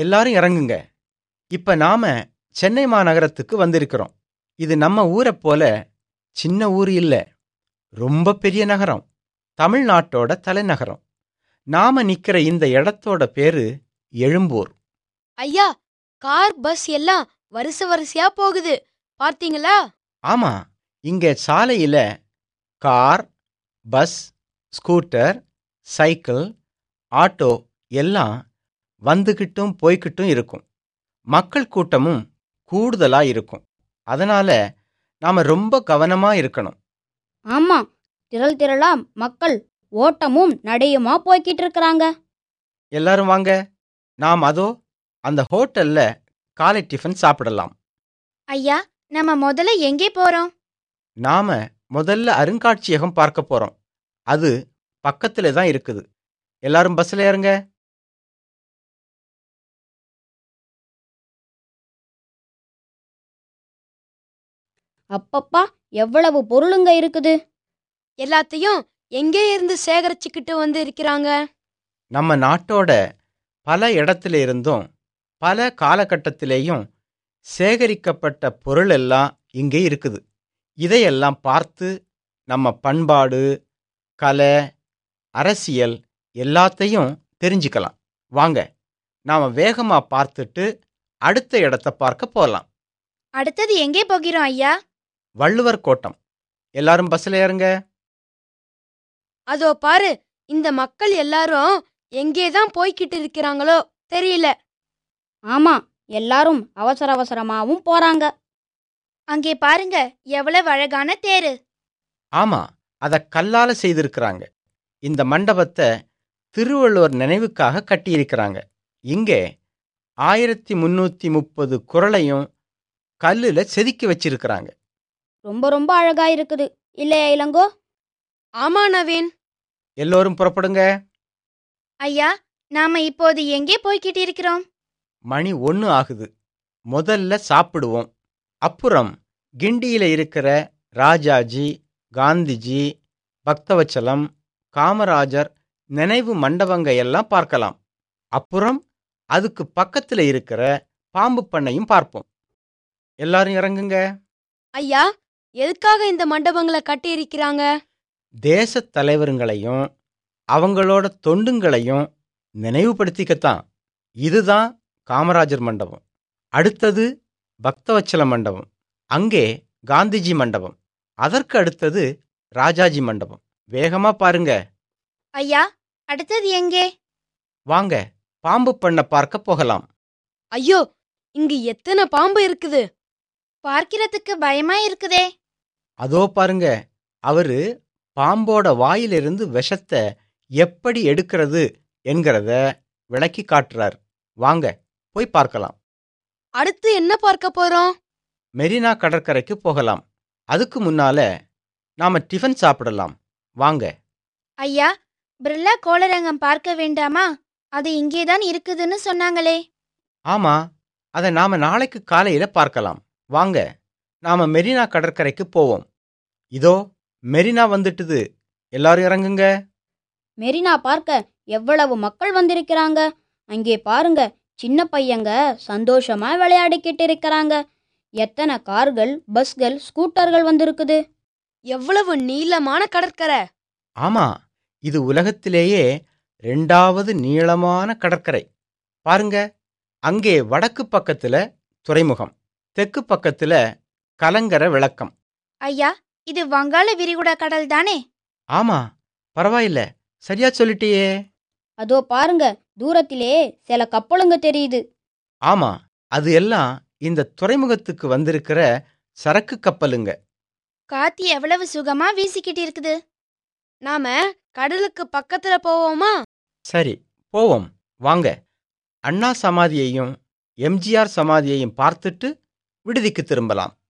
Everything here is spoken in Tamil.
எல்லாரும் இறங்குங்க இப்ப நாம சென்னை மாநகரத்துக்கு வந்திருக்கிறோம் இது நம்ம ஊரைப் போல சின்ன ஊர் இல்ல ரொம்ப பெரிய நகரம் தமிழ்நாட்டோட தலைநகரம் நாம நிக்கிற இந்த இடத்தோட பேரு எழும்பூர் ஐயா கார் பஸ் எல்லாம் வரிசை வரிசையா போகுது பார்த்தீங்களா ஆமா இங்க சாலையில car bus scooter cycle auto எல்லாம் வந்துகிட்டும் போய்கிட்டும் இருக்கும் மக்கள் கூட்டமும் கூடுதலா இருக்கும் அதனால நாம ரொம்ப கவனமா இருக்கணும் ஆமா திரள் திரளா மக்கள் ஓட்டமும் நடையுமா போய்கிட்டு இருக்கிறாங்க எல்லாரும் வாங்க நாம் அதோ அந்த ஹோட்டல்ல காலை டிஃபன் சாப்பிடலாம் ஐயா நம்ம முதல்ல எங்கே போறோம் நாம முதல்ல அருங்காட்சியகம் பார்க்க போறோம் அது பக்கத்துல தான் இருக்குது எல்லாரும் பஸ்ல ஏறுங்க அப்பப்பா எவ்வளவு பொருளுங்க இருக்குது எல்லாத்தையும் எங்கே இருந்து சேகரிச்சுக்கிட்டு வந்து இருக்கிறாங்க நம்ம நாட்டோட பல இடத்துல இருந்தும் பல காலகட்டத்திலேயும் சேகரிக்கப்பட்ட பொருள் எல்லாம் இங்கே இருக்குது இதையெல்லாம் பார்த்து நம்ம பண்பாடு கலை அரசியல் எல்லாத்தையும் தெரிஞ்சுக்கலாம் வாங்க நாம வேகமா பார்த்துட்டு அடுத்த இடத்த பார்க்க போகலாம் அடுத்தது எங்கே போகிறோம் ஐயா வள்ளுவர் கோட்டம் எல்லாரும் பஸ்ல ஏறுங்க அதோ பாரு இந்த மக்கள் எல்லாரும் எங்கே தான் போய்கிட்டு இருக்கிறாங்களோ தெரியல ஆமா எல்லாரும் அவசர அவசரமாவும் போறாங்க அங்கே பாருங்க எவ்வளவு அழகான தேரு ஆமா அத கல்லால செய்திருக்கிறாங்க இந்த மண்டபத்தை திருவள்ளுவர் நினைவுக்காக கட்டியிருக்கிறாங்க இங்கே ஆயிரத்தி முன்னூத்தி முப்பது குரலையும் கல்லுல செதுக்கி வச்சிருக்கிறாங்க ரொம்ப ரொம்ப அழகா இருக்குது இல்லையா இளங்கோ ஆமா நவீன் எல்லோரும் புறப்படுங்க ஐயா நாம இப்போது எங்கே போய்கிட்டு இருக்கிறோம் மணி ஒன்று ஆகுது முதல்ல சாப்பிடுவோம் அப்புறம் கிண்டியில இருக்கிற ராஜாஜி காந்திஜி பக்தவச்சலம் காமராஜர் நினைவு மண்டபங்க எல்லாம் பார்க்கலாம் அப்புறம் அதுக்கு பக்கத்துல இருக்கிற பாம்பு பண்ணையும் பார்ப்போம் எல்லாரும் இறங்குங்க ஐயா எதுக்காக இந்த மண்டபங்களை கட்டி இருக்கிறாங்க தேசத் தலைவருங்களையும் அவங்களோட தொண்டுங்களையும் நினைவுபடுத்திக்கத்தான் இதுதான் காமராஜர் மண்டபம் அடுத்தது பக்தவச்சல மண்டபம் அங்கே காந்திஜி மண்டபம் அதற்கு அடுத்தது ராஜாஜி மண்டபம் வேகமா பாருங்க ஐயா அடுத்தது எங்கே வாங்க பாம்பு பண்ண பார்க்க போகலாம் ஐயோ இங்கு எத்தனை பாம்பு இருக்குது பார்க்கிறதுக்கு பயமா இருக்குதே அதோ பாருங்க அவரு பாம்போட வாயிலிருந்து விஷத்தை எப்படி எடுக்கிறது என்கிறத விளக்கி காட்டுறார் வாங்க போய் பார்க்கலாம் அடுத்து என்ன பார்க்க போறோம் மெரினா கடற்கரைக்கு போகலாம் அதுக்கு முன்னால நாம டிஃபன் சாப்பிடலாம் வாங்க ஐயா பிர்லா கோளரங்கம் பார்க்க வேண்டாமா அது இங்கேதான் இருக்குதுன்னு சொன்னாங்களே ஆமா அதை நாம நாளைக்கு காலையில பார்க்கலாம் வாங்க நாம மெரினா கடற்கரைக்கு போவோம் இதோ மெரினா வந்துட்டுது எல்லாரும் இறங்குங்க மெரினா பார்க்க எவ்வளவு மக்கள் வந்திருக்கிறாங்க அங்கே பாருங்க சின்ன பையங்க சந்தோஷமா விளையாடிக்கிட்டு இருக்கிறாங்க எத்தனை கார்கள் பஸ்கள் ஸ்கூட்டர்கள் வந்திருக்குது எவ்வளவு நீளமான கடற்கரை ஆமா இது உலகத்திலேயே ரெண்டாவது நீளமான கடற்கரை பாருங்க அங்கே வடக்கு பக்கத்துல துறைமுகம் தெற்கு பக்கத்துல கலங்கர விளக்கம் ஐயா இது வங்காள விரிகுடா கடல் தானே ஆமா பரவாயில்ல சரியா சொல்லிட்டியே அதோ பாருங்க தூரத்திலே சில கப்பலுங்க தெரியுது ஆமா அது எல்லாம் இந்த துறைமுகத்துக்கு வந்திருக்கிற சரக்கு கப்பலுங்க காத்து எவ்வளவு சுகமா வீசிக்கிட்டு இருக்குது நாம கடலுக்கு பக்கத்துல போவோமா சரி போவோம் வாங்க அண்ணா சமாதியையும் எம்ஜிஆர் சமாதியையும் பார்த்துட்டு விடுதிக்கு திரும்பலாம்